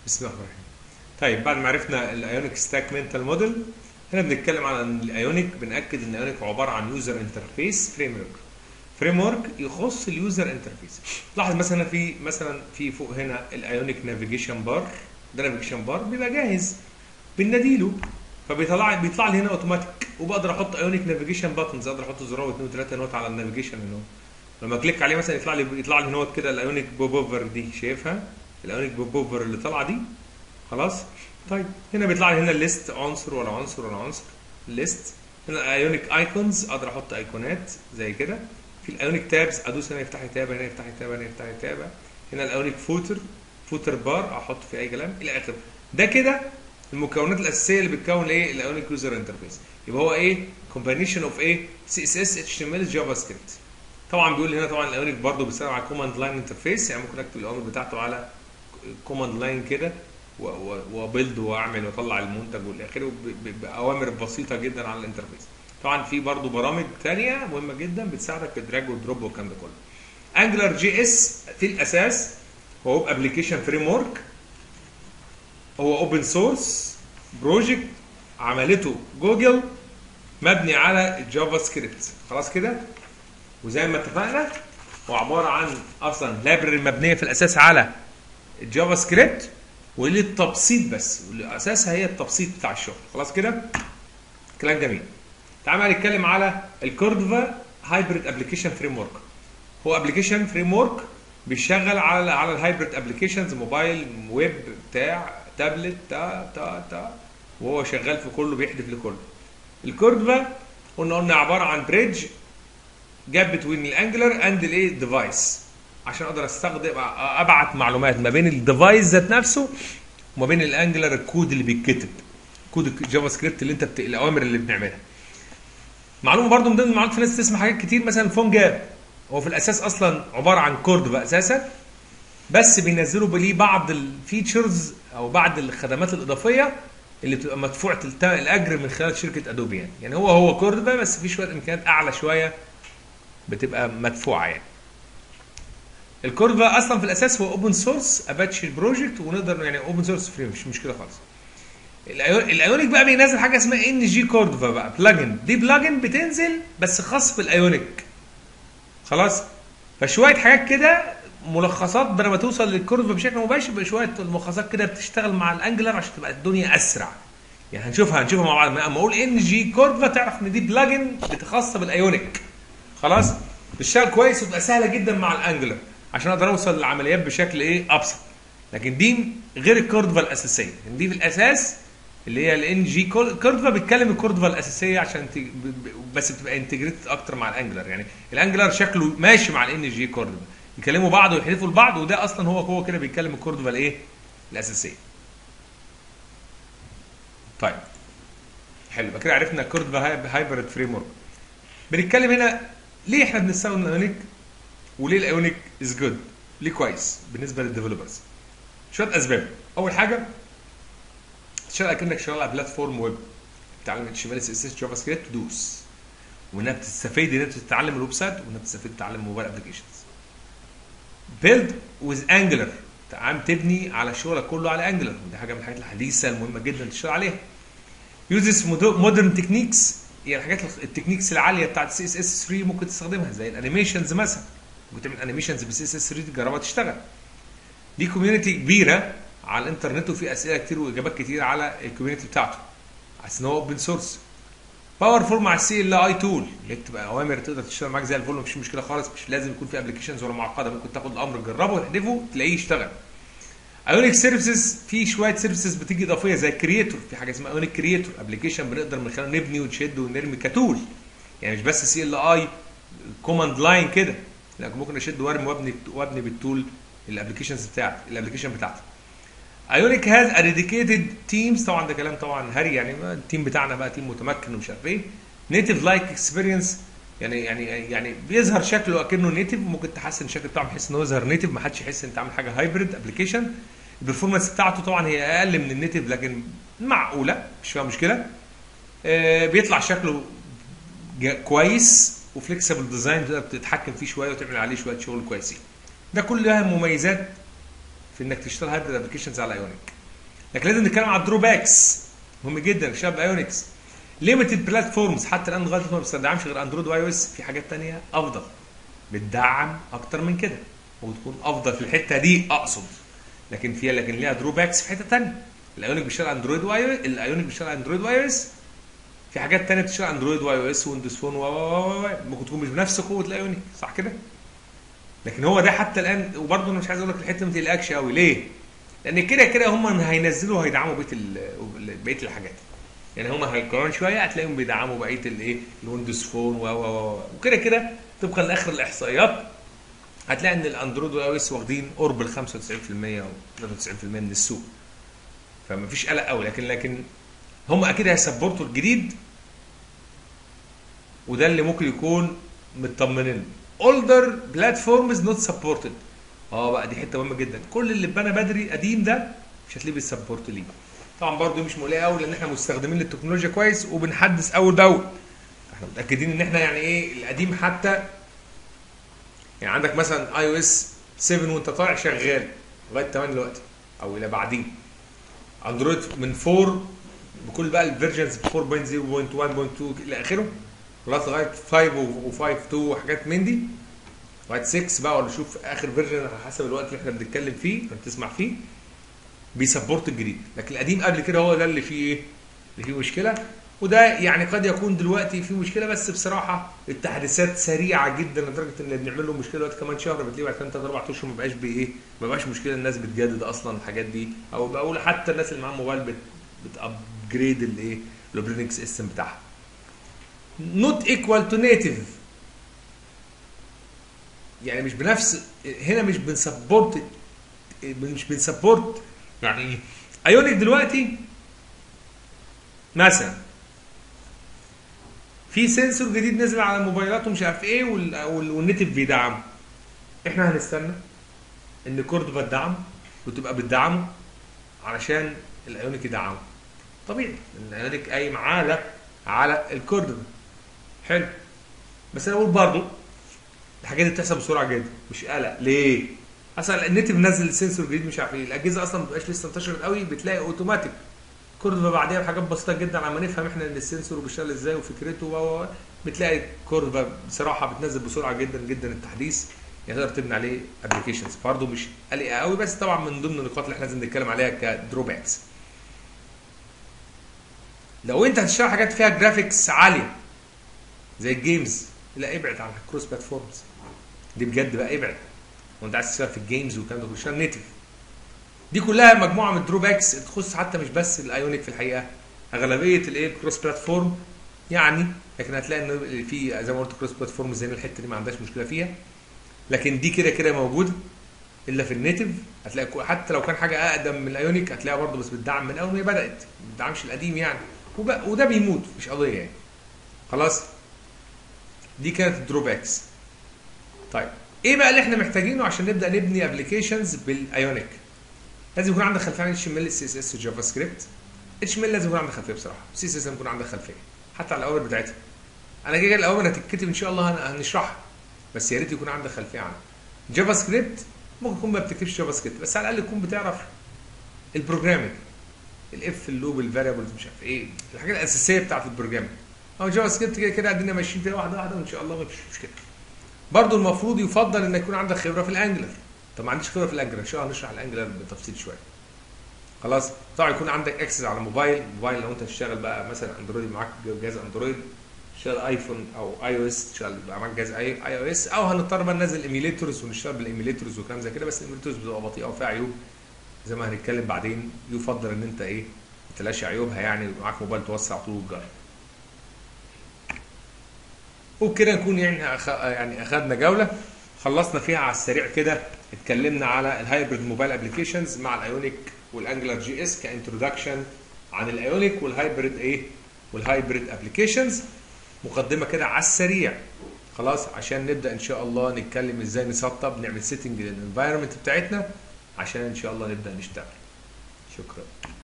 بسم الله الرحمن الرحيم طيب بعد ما عرفنا الايونيك ستاك منتال موديل هنا بنتكلم عن الايونيك بناكد ان الايونيك عباره عن يوزر انترفيس فريم ورك فريم ورك يخص اليوزر انترفيس لاحظ مثلا في مثلا في فوق هنا الايونيك نافيجيشن بار ده نافيجيشن بار بيبقى جاهز بنناديله فبيطلع بيطلع لي هنا اوتوماتيك وبقدر احط ايونيك نافيجيشن باتنز اقدر احط زرار واثنين وثلاثه نوت على النافيجيشن هنا لما كليك عليه مثلا يطلع لي يطلع لي نوت كده الايونيك بوب اوفر دي شايفها الايونيك بوب اوفر اللي طالعه دي خلاص طيب هنا بيطلع لي هنا الليست عنصر ولا عنصر ولا عنصر الليست هنا الايونيك ايكونز اقدر احط ايقونات زي كده في الايونيك تابز ادوس هنا يفتح لي تاب هنا يفتح لي تاب هنا يفتح لي تاب هنا الايونيك فوتر فوتر بار احط فيه اي كلام الى اخره ده كده المكونات الاساسيه اللي بتكون ايه الايونيك يوزر انترفيس يبقى هو ايه كومبينيشن اوف ايه سي اس اس اتش تي ام ال جافا سكريبت طبعا بيقول لي هنا طبعا الايونيك برضه بيستخدم على كوماند لاين انترفيس يعني ممكن اكتب الاوامر بتاعته على كوماند لاين كده وبيلد واعمل واطلع المنتج والى اخره باوامر بسيطه جدا على الانترفيس طبعا في برضه برامج ثانيه مهمه جدا بتساعدك في الدراج والدروب والكلام ده كله انجلر جي اس في الاساس هو ويب ابلكيشن فريم ورك هو اوبن سورس بروجكت عملته جوجل مبني على الجافا سكريبت خلاص كده وزي ما اتفقنا هو عباره عن اصلا لايبرري مبنيه في الاساس على الجافا سكريبت وللتبسيط بس والاساسها هي التبسيط بتاع الشغل خلاص كده كلام جميل تعال نتكلم على الكوردفا هايبريد ابلكيشن فريم ورك هو ابلكيشن فريم ورك بيشتغل على على الهايبريد ابلكيشنز موبايل ويب بتاع تابلت تا تا تا وهو شغال في كله بيحدف لكله الكوردفا قلنا قلنا عباره عن بريدج جاب بتوين الانجلر اند الايه ديفايس عشان اقدر استخدم ابعت معلومات ما بين الديفايس ذات نفسه وما بين الانجلر الكود اللي بيتكتب كود الجافا سكريبت اللي انت بت... الاوامر اللي بنعملها معلومه برضو من ضمن المعلومات في ناس تسمع حاجات كتير مثلا فون جاب هو في الاساس اصلا عباره عن كوردفا اساسا بس بينزلوا ليه بعض الفيتشرز او بعض الخدمات الاضافيه اللي بتبقى مدفوعه الاجر من خلال شركه ادوبي يعني يعني هو هو كوردفا بس في شويه امكانيات اعلى شويه بتبقى مدفوعه يعني الكوردفا اصلا في الاساس هو اوبن سورس اباتشي بروجكت ونقدر يعني اوبن سورس فري مش مشكله خالص الايونيك بقى بينزل حاجه اسمها ان جي كوردفا بقى بلجن دي بلجن بتنزل بس خاص بالايونيك خلاص فشويه حاجات كده ملخصات بدل ما توصل للكوردفا بشكل مباشر بشويه ملخصات كده بتشتغل مع الانجلر عشان تبقى الدنيا اسرع يعني هنشوفها هنشوفها مع بعض اما اقول ان جي كوردفا تعرف ان دي بلجن خاصه بالايونيك خلاص بتشتغل كويس وتبقى سهله جدا مع الانجلر عشان اقدر اوصل للعمليات بشكل ايه ابسط لكن دي غير الكوردفا الاساسيه دي في الاساس اللي هي الان جي كوردفا بيتكلم الكوردفا الاساسيه عشان ت... بس بتبقى انتجريتد اكتر مع الانجلر يعني الانجلر شكله ماشي مع الان جي كوردفا يكلموا بعض ويحلفوا لبعض وده اصلا هو هو كده بيتكلم الكوردفا الايه الاساسيه طيب حلو يبقى كده عرفنا كوردفا هايبرد فريم ورك بنتكلم هنا ليه احنا بنستخدم الايونيك وليه الايونيك از جود ليه كويس بالنسبه للديفلوبرز شويه اسباب اول حاجه تشتغل اكنك شغال على بلاتفورم ويب بتتعلم اتش ام ال اس اس جافا سكريبت تدوس وانها بتستفيد ان انت تتعلم الويب سايت وانها بتستفيد تتعلم موبايل ابلكيشنز بيلد ويز انجلر عم تبني على شغلك كله على انجلر ودي حاجه من الحاجات الحديثه المهمه جدا تشتغل عليها يوزز مودرن تكنيكس هي الحاجات التكنيكس العاليه بتاعت سي اس اس 3 ممكن تستخدمها زي الانيميشنز مثلا ممكن تعمل انيميشنز بسي اس اس 3 تجربها تشتغل دي كوميونتي كبيره على الانترنت وفي اسئله كتير واجابات كتير على الكوميونتي بتاعته عشان هو اوبن سورس باورفول مع السي ال اي تول اللي بتبقى اوامر تقدر تشتغل معاك زي الفل مفيش مشكله خالص مش لازم يكون في ابلكيشنز ولا معقده ممكن تاخد الامر تجربه وتحذفه تلاقيه يشتغل ايونيك سيرفيسز في شويه سيرفيسز بتيجي اضافيه زي كرييتور في حاجه اسمها ايونيك كرييتور ابلكيشن بنقدر من خلاله نبني ونشد ونرمي كتول يعني مش بس سي ال اي كوماند لاين كده لا ممكن اشد وارمي وابني وابني بالتول الابلكيشنز بتاعتي الابلكيشن بتاعتي ايونيك هاز ا ديديكيتد تيمز طبعا ده كلام طبعا هري يعني التيم بتاعنا بقى تيم متمكن ومش عارف ايه نيتيف لايك اكسبيرينس يعني يعني يعني بيظهر شكله اكنه نيتيف ممكن تحسن الشكل بتاعه بحيث انه يظهر نيتيف ما حدش يحس انت عامل حاجه هايبريد ابلكيشن البرفورمانس بتاعته طبعا هي اقل من النيتيف لكن معقوله مش فيها مشكله آه بيطلع شكله كويس وفليكسبل ديزاين تقدر تتحكم فيه شويه وتعمل عليه شويه شغل كويسين ده كلها مميزات في انك تشتغل هايبريد ابلكيشنز على ايونيك لكن لازم نتكلم على الدروباكس مهم جدا في شباب ايونكس ليميتد بلاتفورمز حتى الان لغايه ما بتستخدمش غير اندرويد واي او اس في حاجات تانية افضل بتدعم اكتر من كده وتكون افضل في الحته دي اقصد لكن فيها لكن ليها دروباكس في حته تانية الايونيك بيشتغل اندرويد واي الايونيك بيشتغل اندرويد واي او اس في حاجات تانية بتشتغل اندرويد واي او اس ويندوز فون و و و ممكن تكون مش بنفس قوه الايونيك صح كده؟ لكن هو ده حتى الان وبرضه انا مش عايز اقول لك الحته ما تقلقش قوي ليه؟ لان كده كده هم هينزلوا وهيدعموا بقيه ال- بقيه الحاجات يعني هم كمان شويه هتلاقيهم بيدعموا بقيه الايه الويندوز فون و و و وكده كده طبقا لاخر الاحصائيات هتلاقي ان الاندرويد والاي او اس واخدين قرب ال 95% او 93% من السوق فما فيش قلق قوي لكن لكن هم اكيد هيسبورتوا الجديد وده اللي ممكن يكون مطمنين older platforms not supported اه بقى دي حته مهمه جدا كل اللي اتبنى بدري قديم ده مش هتلاقيه بالسبورت ليه طبعا برضه مش مقلقه قوي لان احنا مستخدمين للتكنولوجيا كويس وبنحدث اول باول احنا متاكدين ان احنا يعني ايه القديم حتى يعني عندك مثلا اي او اس 7 وانت طالع شغال لغايه 8 دلوقتي او الى بعدين اندرويد من 4 بكل بقى الفيرجنز 4.0 1.2 الى اخره خلاص لغايه 5 و5 2 وحاجات من دي لغايه 6 بقى ولا شوف اخر فيرجن على حسب الوقت اللي احنا بنتكلم فيه اللي بتسمع فيه بيسبورت الجديد لكن القديم قبل كده هو ده اللي فيه ايه اللي فيه مشكله وده يعني قد يكون دلوقتي فيه مشكله بس بصراحه التحديثات سريعه جدا لدرجه ان اللي بنعمل له مشكله دلوقتي كمان شهر بتلاقيه بعد كمان 3 4 اشهر ما بقاش بايه ما بقاش مشكله الناس بتجدد اصلا الحاجات دي او بقول حتى الناس اللي معاهم موبايل بت بتابجريد الايه الاوبريتنج سيستم بتاعها not equal to native يعني مش بنفس هنا مش بنسبورت مش بنسبورت يعني ايه ايونيك دلوقتي مثلا في سنسور جديد نزل على الموبايلات ومش عارف ايه وال- وال- والنيتف بيدعمه احنا هنستنى ان كوردوفا تدعم وتبقى بتدعمه علشان الايونيك يدعمه طبيعي ان الايونيك قايم على على الكوردوفا حلو بس انا بقول برضه الحاجات دي بتحصل بسرعه جدا مش قلق ليه؟ اصلا النت منزل سنسور جديد مش عارف ايه الاجهزه اصلا ما بتبقاش لسه انتشرت قوي بتلاقي اوتوماتيك كوردوفا بعديها بحاجات بسيطه جدا على ما نفهم احنا ان السنسور بيشتغل ازاي وفكرته و و- بتلاقي كوردوفا بصراحه بتنزل بسرعه جدا جدا التحديث يعني تقدر تبني عليه ابلكيشنز برضه مش قلقه قوي بس طبعا من ضمن النقاط اللي احنا لازم نتكلم عليها كدروباكس لو انت هتشتغل حاجات فيها جرافيكس عاليه زي الجيمز لا ابعد عن الكروس بلاتفورمز دي بجد بقى ابعد وانت عايز تشتغل في الجيمز والكلام ده كله اشتغل نيتف دي كلها مجموعه من الدروباكس تخص حتى مش بس الايونيك في الحقيقه اغلبيه الايه الكروس بلاتفورم يعني لكن هتلاقي ان في زي ما قلت كروس بلاتفورم زي الحته دي ما عندهاش مشكله فيها لكن دي كده كده موجوده الا في النيتف هتلاقي كو- حتى لو كان حاجه اقدم من الايونيك هتلاقيها برضه بس بتدعم من اول ما هي بدات ما بتدعمش القديم يعني وب- وده بيموت مش قضيه يعني خلاص دي كانت الدروباكس طيب ايه بقى اللي احنا محتاجينه عشان نبدا نبني ابلكيشنز بالايونيك لازم يكون عندك خلفيه عن اتش ام ال سي اس اس وجافا سكريبت اتش ام ال لازم يكون عندك خلفيه بصراحه سي اس اس لازم يكون عندك خلفيه حتى على الاوامر بتاعتها انا كده كده الاوامر هتتكتب ان شاء الله هن- هنشرحها بس يا ريت يكون عندك خلفيه عنها جافا سكريبت ممكن تكون ما بتكتبش جافا سكريبت بس على الاقل تكون بتعرف البروجرامينج الاف اللوب الفاريبلز مش عارف ايه الحاجات الاساسيه بتاعت البروجرامينج او جافا سكريبت كده كده قاعدين ماشيين فيها واحده واحده وان شاء الله ما فيش مشكله برضه المفروض يفضل ان يكون عندك خبره في الانجلر طب ما عنديش خبره في الانجلر ان شاء الله هنشرح الانجلر بتفصيل شويه خلاص طبعا يكون عندك اكسس على موبايل موبايل لو انت تشتغل بقى مثلا اندرويد معاك جهاز اندرويد تشتغل ايفون او اي او اس تشتغل يبقى معاك جهاز اي اي او اس او هنضطر بقى ننزل ايميليتورز ونشتغل بالايميليتورز وكلام زي كده بس الايميليتورز بتبقى بطيئه وفيها عيوب زي ما هنتكلم بعدين يفضل ان انت ايه تلاشي عيوبها يعني يبقى معاك موبايل توسع طول الجرة وبكده نكون يعني أخ... يعني اخذنا جوله خلصنا فيها على السريع كده اتكلمنا على الهايبرد موبايل ابلكيشنز مع الايونيك والانجلر جي اس كانترودكشن عن الايونيك والهايبرد ايه والهايبرد ابلكيشنز مقدمه كده على السريع خلاص عشان نبدا ان شاء الله نتكلم ازاي نسطب نعمل سيتنج للانفايرمنت بتاعتنا عشان ان شاء الله نبدا نشتغل شكرا